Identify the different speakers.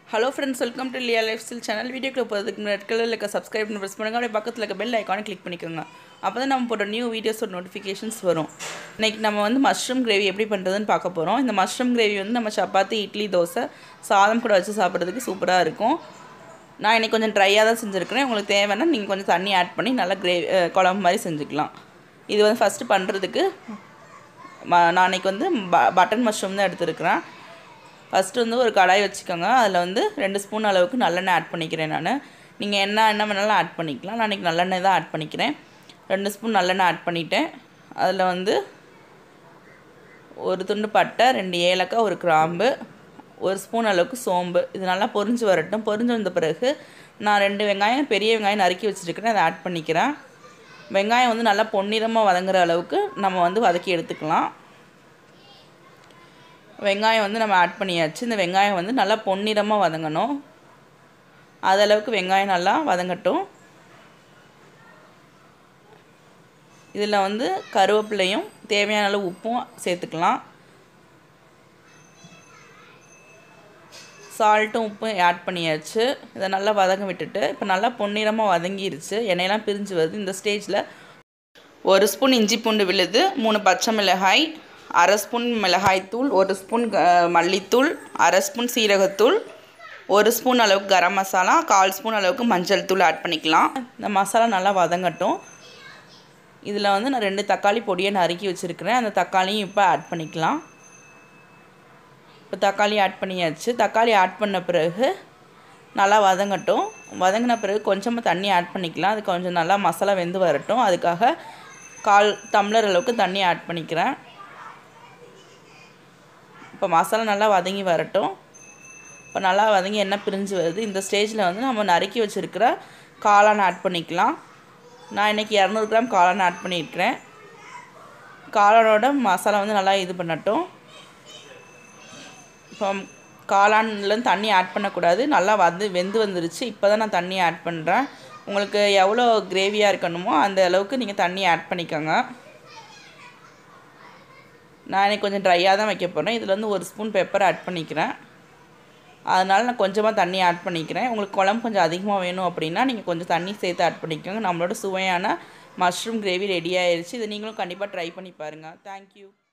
Speaker 1: hello friends welcome to Liya lifestyle channel வீடியோக்குள்ள போகிறதுக்கு முன்னாடி ரெட் கலரில் இருக்க சப்ஸ்கிரைப் ப்ரெஸ் பண்ணுங்க அப்படியே பக்கத்தில் இருக்க பெல் ஐக்கானை கிளிக் பண்ணிக்கோங்க அப்போ தான் நம்ம போட்ட நியூ வீடியோஸோட நோட்டிஃபிகேஷன்ஸ் வரும் இன்றைக்கி நம்ம வந்து மஷ்ரூம் கிரேவி எப்படி பண்ணுறதுன்னு பார்க்க போகிறோம் இந்த மஷ்ரூம் கிரேவி வந்து நம்ம சப்பாத்தி இட்லி தோசை சாதம் கூட வச்சு சாப்பிட்றதுக்கு சூப்பராக இருக்கும் நான் இன்றைக்கி கொஞ்சம் ட்ரையாக தான் செஞ்சுருக்கிறேன் உங்களுக்கு தேவைன்னா நீங்கள் கொஞ்சம் தண்ணி ஆட் பண்ணி நல்லா கிரேவி குழம்பு மாதிரி செஞ்சுக்கலாம் இது வந்து ஃபஸ்ட்டு பண்ணுறதுக்கு ம நான் அன்றைக்கி வந்து ப பட்டன் மஷ்ரூம் தான் எடுத்துருக்கிறேன் ஃபஸ்ட்டு வந்து ஒரு கடாய் வச்சுக்கோங்க அதில் வந்து ரெண்டு ஸ்பூன் அளவுக்கு நல்லெண்ணெய் ஆட் பண்ணிக்கிறேன் நான் நீங்கள் என்ன எண்ணெய் வேணாலும் ஆட் பண்ணிக்கலாம் நான் இன்றைக்கி நல்லெண்ணெய் தான் ஆட் பண்ணிக்கிறேன் ரெண்டு ஸ்பூன் நல்லெண்ணெய் ஆட் பண்ணிட்டேன் அதில் வந்து ஒரு துண்டு பட்டை ரெண்டு ஏலக்காய் ஒரு கிராம்பு ஒரு ஸ்பூன் அளவுக்கு சோம்பு இது நல்லா பொரிஞ்சு வரட்டும் பொரிஞ்சு வந்த பிறகு நான் ரெண்டு வெங்காயம் பெரிய வெங்காயம் நறுக்கி வச்சுருக்கிறேன் அதை ஆட் பண்ணிக்கிறேன் வெங்காயம் வந்து நல்லா பொன்னிறமாக வதங்குற அளவுக்கு நம்ம வந்து வதக்கி எடுத்துக்கலாம் வெங்காயம் வந்து நம்ம ஆட் பண்ணியாச்சு இந்த வெங்காயம் வந்து நல்லா பொன்னிறமாக வதங்கணும் அதளவுக்கு வெங்காயம் நல்லா வதங்கட்டும் இதில் வந்து கருவேப்பிலையும் தேவையான அளவு உப்பும் சேர்த்துக்கலாம் சால்ட்டும் உப்பும் ஆட் பண்ணியாச்சு இதை நல்லா வதங்க விட்டுட்டு இப்போ நல்லா பொன்னிறமாக வதங்கிருச்சு எண்ணெயெல்லாம் பிரிஞ்சு வருது இந்த ஸ்டேஜில் ஒரு ஸ்பூன் இஞ்சி பூண்டு விழுது மூணு பச்சை மிளகாய் அரை ஸ்பூன் மிளகாய்த்தூள் ஒரு ஸ்பூன் மல்லித்தூள் அரை ஸ்பூன் சீரகத்தூள் ஒரு ஸ்பூன் அளவுக்கு கரம் மசாலா கால் ஸ்பூன் அளவுக்கு மஞ்சள் தூள் ஆட் பண்ணிக்கலாம் இந்த மசாலா நல்லா வதங்கட்டும் இதில் வந்து நான் ரெண்டு தக்காளி பொடியை நறுக்கி வச்சுருக்கிறேன் அந்த தக்காளியும் இப்போ ஆட் பண்ணிக்கலாம் இப்போ தக்காளி ஆட் பண்ணியாச்சு தக்காளி ஆட் பண்ண பிறகு நல்லா வதங்கட்டும் வதங்கின பிறகு கொஞ்சமாக தண்ணி ஆட் பண்ணிக்கலாம் அது கொஞ்சம் நல்லா மசாலா வெந்து வரட்டும் அதுக்காக கால் டம்ளர் அளவுக்கு தண்ணி ஆட் பண்ணிக்கிறேன் இப்போ மசாலா நல்லா வதங்கி வரட்டும் இப்போ நல்லா வதங்கி எண்ணெய் பிரிஞ்சு வருது இந்த ஸ்டேஜில் வந்து நம்ம நறுக்கி வச்சுருக்கிற காளான் ஆட் பண்ணிக்கலாம் நான் இன்றைக்கி இரநூறு கிராம் காளான் ஆட் பண்ணியிருக்கிறேன் காளானோட மசாலா வந்து நல்லா இது பண்ணட்டும் இப்போ காளான்லேருந்து தண்ணி ஆட் பண்ணக்கூடாது நல்லா வந்து வெந்து வந்துருச்சு இப்போ தான் நான் தண்ணி ஆட் பண்ணுறேன் உங்களுக்கு எவ்வளோ கிரேவியாக இருக்கணுமோ அந்த அளவுக்கு நீங்கள் தண்ணி ஆட் பண்ணிக்கோங்க நான் எனக்கு கொஞ்சம் ட்ரையாக தான் வைக்க போகிறேன் இதில் வந்து ஒரு ஸ்பூன் பெப்பர் ஆட் பண்ணிக்கிறேன் அதனால் நான் கொஞ்சமாக தண்ணி ஆட் பண்ணிக்கிறேன் உங்களுக்கு குழம்பு கொஞ்சம் அதிகமாக வேணும் அப்படின்னா நீங்கள் கொஞ்சம் தண்ணி சேர்த்து ஆட் பண்ணிக்கோங்க நம்மளோட சுவையான மஷ்ரூம் கிரேவி ரெடி ஆயிடுச்சு இதை நீங்களும் கண்டிப்பாக ட்ரை பண்ணி பாருங்கள் தேங்க்யூ